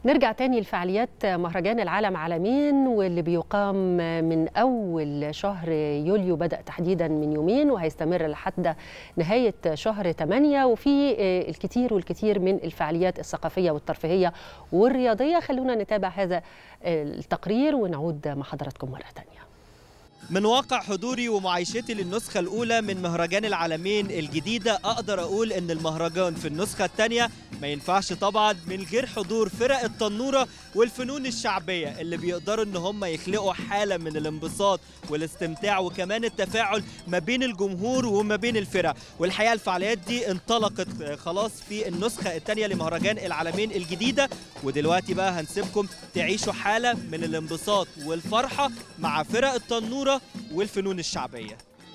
نرجع تاني لفعاليات مهرجان العالم عالمين واللي بيقام من أول شهر يوليو بدأ تحديدا من يومين وهيستمر لحد نهاية شهر 8 وفي الكثير والكثير من الفعاليات الثقافية والترفيهية والرياضية خلونا نتابع هذا التقرير ونعود مع حضراتكم مرة تانية من واقع حضوري ومعايشتي للنسخة الأولى من مهرجان العالمين الجديدة أقدر أقول إن المهرجان في النسخة الثانية ما ينفعش طبعا من غير حضور فرق التنورة والفنون الشعبية اللي بيقدروا إن هم يخلقوا حالة من الانبساط والاستمتاع وكمان التفاعل ما بين الجمهور وما بين الفرق والحقيقة الفعاليات دي انطلقت خلاص في النسخة الثانية لمهرجان العالمين الجديدة ودلوقتي بقى هنسيبكم تعيشوا حالة من الانبساط والفرحة مع فرق التنورة والفنون الشعبية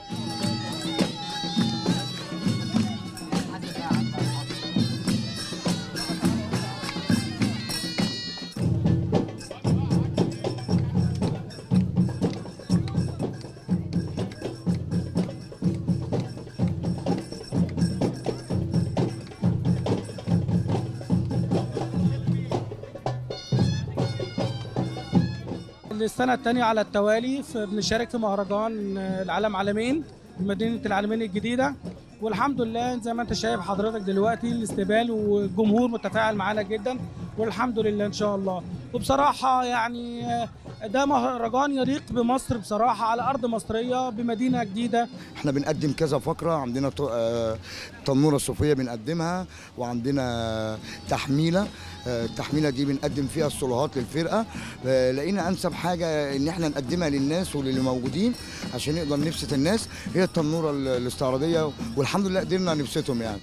السنة الثانية على التوالي بنشارك في مهرجان العالم عالمين في مدينة العالمين الجديدة والحمد لله زي ما انت شايف حضرتك دلوقتي الاستقبال والجمهور متفاعل معانا جدا والحمد لله ان شاء الله وبصراحة يعني ده مهرجان يليق بمصر بصراحة على أرض مصرية بمدينة جديدة احنا بنقدم كذا فقرة عندنا تنورة صوفية بنقدمها وعندنا تحميلة التحميله دي بنقدم فيها الصلوهات للفرقه لقينا انسب حاجه ان احنا نقدمها للناس وللي موجودين عشان نقدر نبسط الناس هي التنوره الاستعراضيه والحمد لله قدرنا نبسطهم يعني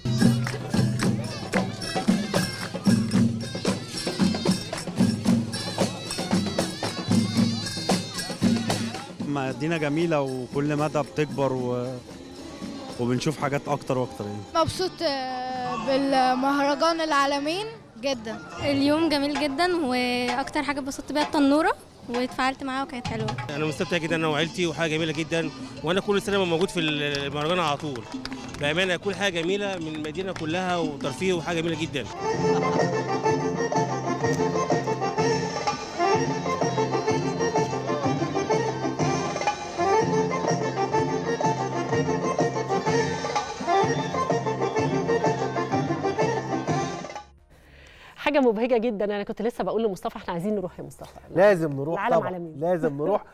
مدينه جميله وكل مدى بتكبر و... وبنشوف حاجات اكتر واكتر يعني مبسوط بالمهرجان العالمين جدا اليوم جميل جدا واكتر حاجه اتبسطت بيها التنوره واتفاعلت معاها وكانت حلوه انا مستمتع جدا انا وعيلتي وحاجه جميله جدا وانا كل سنه موجود في المهرجان على طول بامانه كل حاجه جميله من المدينه كلها وترفيه وحاجه جميله جدا حاجه مبهجه جدا انا كنت لسه بقول لمصطفى احنا عايزين نروح يا مصطفى لازم نروح العالم طبعا عالمين. لازم نروح